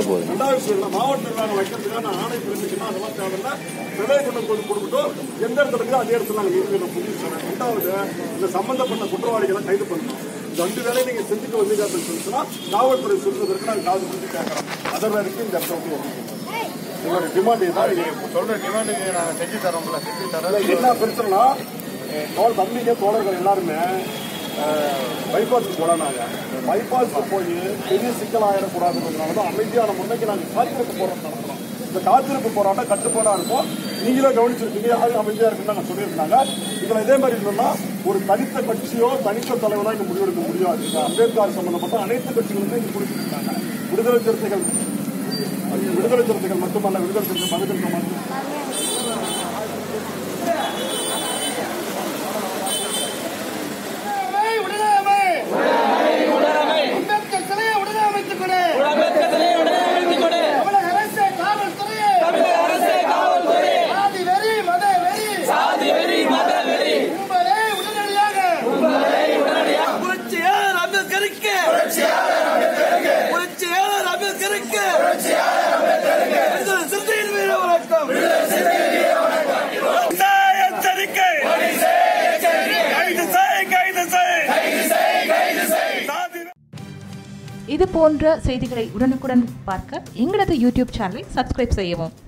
போகுது ரெண்டாவது விஷயம் இல்லை மாவட்ட நிர்வாகம் வைக்கிறதுக்காக நான் ஆணை பிரிச்சுக்கணும் அதெல்லாம் தேவையில்ல விலை கொண்டு போய் கொடுக்கட்டும் எந்த இடத்துல இருக்கோ அதே இடத்துல நாங்கள் நிறுவனம் புதிய சொன்னேன் ரெண்டாவது இந்த சம்பந்தப்பட்ட குற்றவாளிகளை கைது பண்ணணும் இந்த ரெண்டு வேலையை நீங்க செஞ்சுட்டு வந்தீங்க அப்படின்னு சொல்லிச்சுன்னா காவல்துறை சொல்றதற்கு நாங்கள் காது கொடுத்து கேட்கறோம் அதர் வரைக்கும் இந்த இடத்த வந்து ஒதுக்கிக்கணும். எங்களோட டிமாண்ட் இதான் நீங்க சொல்ற டிமாண்டுக்கு நாங்கள் செஞ்சு தரோம்ல செஞ்சு தரோம் என்ன பிரச்சனைனா தோல் தம்பிங்க தோழர்கள் எல்லாருமே பைபாஸுக்கு போனாங்க பைபாஸ்க்கு போய் பெரிய சிக்கலாயிடக்கூடாதுன்றதுனால தான் அமைதியான முன்னைக்கு நாங்கள் காத்திருப்பு போராட்டம் நடத்துறோம் இந்த காத்திருப்பு போராட்டம் கட்டுப்பாடா இருக்கும் நீங்களே கவனிச்சிருக்கீங்க யாரும் அமைதியா இருக்குன்னு நாங்கள் சொல்லியிருந்தாங்க இதுல இதே மாதிரி இருந்தோம்னா ஒரு தனித்த கட்சியோ தனித்த தலைவரோ இங்க முடிவெடுக்க முடியாது இந்த அம்பேத்கர் சம்பந்தப்பட்ட அனைத்து கட்சிகளுமே இங்க கொடுத்துருக்காங்க விடுதலை சிறுத்தைகள் விடுதலை சிறுத்தைகள் மட்டுமல்ல விடுதலை சிறுத்தை மதுக்கருக்க மட்டும் அம்பேத்கர் சிலையை உடனே அமைத்துக் கொடு தமிழக அரசு காவல்துறையே சாதி வெறி மத வெறி உங்களை உடனடியாக புரட்சியாளர் அம்பேத்கருக்கு புரட்சியாளர் அம்பேத்கருக்கு விடுதலை சிறுத்தையின் வீர வணக்கம் எச்சரிக்கை கைது செய் கைது செய் சாதி இது போன்ற செய்திகளை உடனுக்குடன் பார்க்க எங்களது யூடியூப் சேனலை சப்ஸ்கிரைப் செய்யவும்